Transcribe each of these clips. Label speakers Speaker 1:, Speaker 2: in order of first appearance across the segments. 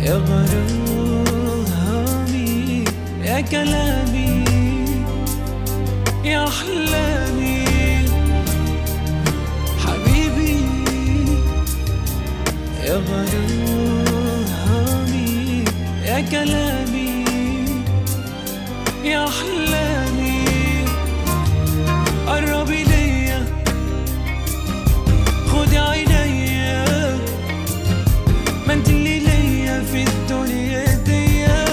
Speaker 1: يا غرامي يا كلامي يا أحلامي حبيبي يا غرامي يا كلامي يا أحلامي قربي ليا خدي عينيا ما انت اللي ليا في الدنيا دي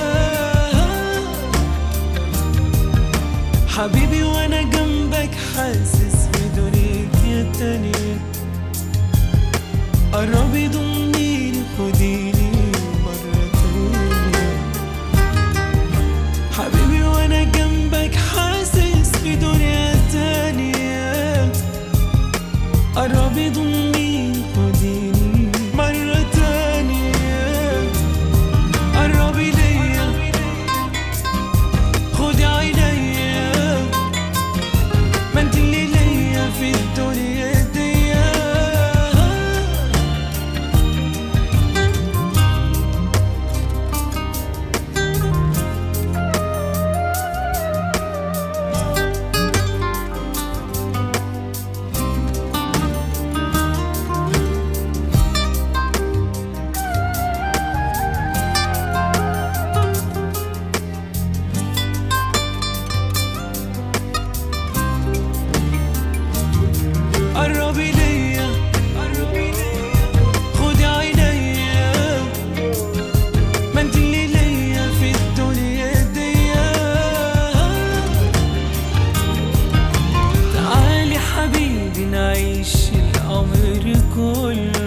Speaker 1: حبيبي وانا جنبك حاسس بدنيا تانية قربي ضمنيني خديني مرة تانية حبيبي وانا جنبك حاسس بدنيا تانية قربي ضمنيني خديني مرة تانية قربي ليا خدي عينيا ما انت اللي ليا في الدنيا دي قربي ليا خدي عينيا ما انت اللي ليا في الدنيا دي تعالي حبيبي نعيش الأمر كله